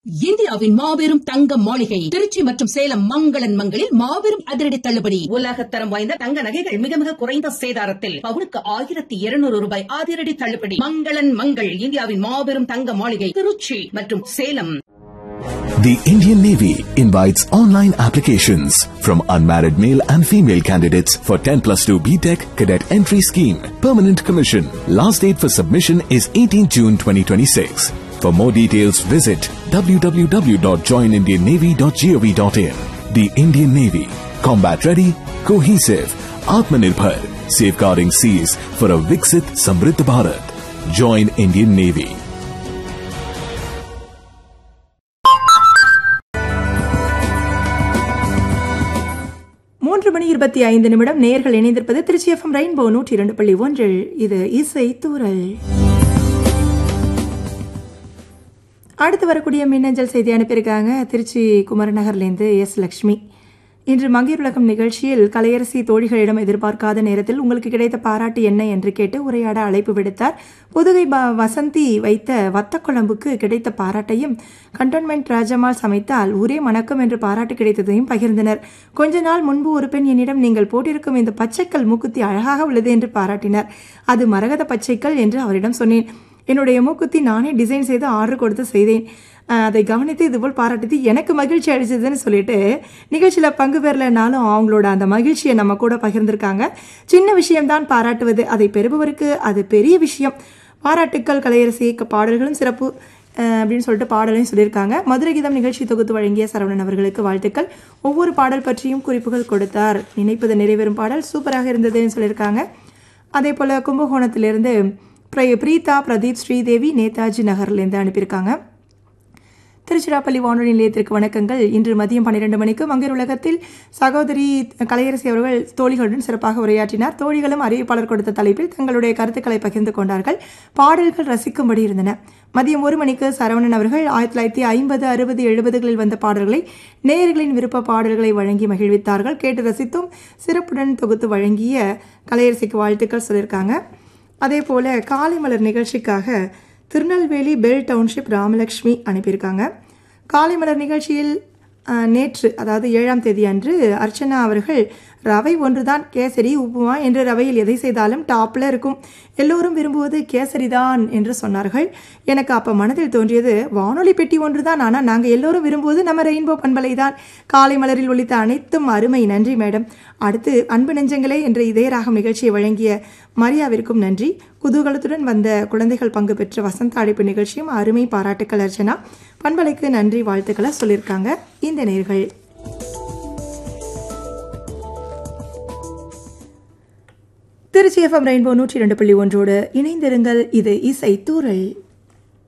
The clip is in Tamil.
இந்தியாவின் மாபெரும் தங்க மாளிகை திருச்சி மற்றும் சேலம் மங்களன் மங்களில் மாபெரும் அதிரடி தள்ளுபடி உலகத்தரம் வாய்ந்த தங்க நகைகள் மிக மிக குறைந்த சேதாரத்தில் பவுனுக்கு ஆயிரத்தி இருநூறு ரூபாய் அதிரடி தள்ளுபடி மங்களன் மங்கள் இந்தியாவின் மாபெரும் தங்க மாளிகை திருச்சி மற்றும் Salem The Indian Navy invites online applications from unmarried male and female candidates for 10 plus 2 BTEC cadet entry scheme. Permanent commission. Last date for submission is 18 June 2026. For more details, visit www.joinindiannavy.gov.in. The Indian Navy. Combat ready, cohesive, Atmanirbhar, safeguarding seas for a Viksit Samriddh Bharat. Join Indian Navy. மூன்று மணி இருபத்தி ஐந்து நிமிடம் நேர்கள் இணைந்திருப்பது திருச்சி எஃப்எம் ரெயின்போ நூற்றி இரண்டு புள்ளி ஒன்றில் இது இசை தூரல் அடுத்து வரக்கூடிய மின்னஞ்சல் செய்தி அனுப்பியிருக்காங்க திருச்சி குமரநகர்லேருந்து எஸ் லக்ஷ்மி இன்று மங்கையர் உலகம் நிகழ்ச்சியில் கலையரசி தோழிகளிடம் எதிர்பார்க்காத நேரத்தில் உங்களுக்கு கிடைத்த பாராட்டு என்ன என்று கேட்டு உரையாட அழைப்பு விடுத்தார் புதுகை ப வசந்தி வைத்த வத்த குழம்புக்கு கிடைத்த பாராட்டையும் கண்டோன்மெண்ட் ராஜம்மாள் சமைத்தால் ஒரே மணக்கம் என்று பாராட்டு கிடைத்ததையும் பகிர்ந்தனர் கொஞ்ச நாள் முன்பு ஒரு பெண் என்னிடம் நீங்கள் போட்டிருக்கும் இந்த பச்சைக்கல் மூக்குத்தி அழகாக உள்ளது என்று பாராட்டினார் அது மரகத பச்சைக்கல் என்று அவரிடம் சொன்னேன் என்னுடைய மூக்குத்தி நானே டிசைன் செய்து ஆர்டர் கொடுத்து செய்தேன் அஹ் அதை கவனித்து இதுபோல் பாராட்டித்து எனக்கு மகிழ்ச்சி அளிச்சதுன்னு சொல்லிட்டு நிகழ்ச்சியில் பங்கு பெறலைனாலும் அவங்களோட அந்த மகிழ்ச்சியை நம்ம கூட பகிர்ந்திருக்காங்க சின்ன விஷயம்தான் பாராட்டுவது அதை பெறுபவருக்கு அது பெரிய விஷயம் பாராட்டுக்கள் கலையரசி க- பாடல்களும் சிறப்பு அஹ் அப்படின்னு சொல்லிட்டு பாடலையும் சொல்லியிருக்காங்க மதுரை கீதம் நிகழ்ச்சி தொகுத்து வழங்கிய சரவணன் அவர்களுக்கு வாழ்த்துக்கள் ஒவ்வொரு பாடல் பற்றியும் குறிப்புகள் கொடுத்தார் நினைப்பது நிறைவேறும் பாடல் சூப்பராக இருந்ததுன்னு சொல்லியிருக்காங்க அதே போல் கும்பகோணத்திலிருந்து பிர- பிரீதா பிரதீப் ஸ்ரீதேவி நேதாஜி நகர்லேருந்து அனுப்பியிருக்காங்க திருச்சிராப்பள்ளி வானொலி நிலையத்திற்கு வணக்கங்கள் இன்று மதியம் பன்னிரண்டு மணிக்கு மங்கையர் உலகத்தில் சகோதரி கலையரசி அவர்கள் தோழிகளுடன் சிறப்பாக உரையாற்றினார் தோழிகளும் அறிவிப்பாளர் கொடுத்த தலைப்பில் தங்களுடைய கருத்துக்களை பகிர்ந்து கொண்டார்கள் பாடல்கள் ரசிக்கும்படி இருந்தன மதியம் ஒரு மணிக்கு சரவணன் அவர்கள் ஆயிரத்தி தொள்ளாயிரத்தி ஐம்பது அறுபது எழுபதுகளில் வந்த பாடல்களை நேயர்களின் விருப்ப பாடல்களை வழங்கி மகிழ்வித்தார்கள் கேட்டு ரசித்தும் சிறப்புடன் தொகுத்து வழங்கிய கலையரசிக்கு வாழ்த்துக்கள் சொல்லியிருக்காங்க அதே போல காலை மலர் நிகழ்ச்சிக்காக திருநெல்வேலி பெல் டவுன்ஷிப் ராமலக்ஷ்மி அனுப்பியிருக்காங்க காலை மலர் நிகழ்ச்சியில் அஹ், நேற்று அதாவது ஏழாம் தேதி அன்று அர்ச்சனா அவர்கள் ரவை ஒன்றுதான் கேசரி உப்புமா என்று ரவையில் எதை செய்தாலும் டாப்ல இருக்கும் எல்லோரும் விரும்புவது கேசரி தான் என்று சொன்னார்கள் எனக்கு அப்போ மனதில் தோன்றியது வானொலி பெட்டி ஒன்றுதான் ஆனால் நாங்கள் எல்லோரும் விரும்புவது நம்ம ரெயின்போ பண்பலை தான் காலை மலரில் ஒலித்த அனைத்தும் அருமை நன்றி மேடம் அடுத்து அன்பு நெஞ்சங்களே என்ற இதய ராகம் நிகழ்ச்சியை வழங்கிய மரியாவிற்கும் நன்றி குதூகலத்துடன் வந்த குழந்தைகள் பங்கு பெற்ற வசந்த அழைப்பு நிகழ்ச்சியும் அருமை பாராட்டுக்கள் அர்ச்சனா பண்பலைக்கு நன்றி வாழ்த்துக்களை சொல்லியிருக்காங்க இந்த நேர்கள் திருச்சி எஃப்எம் ரெயின்போ நூற்றி ரெண்டு புள்ளி ஒன்றோடு இணைந்திருங்கள் இது இசை தூரல்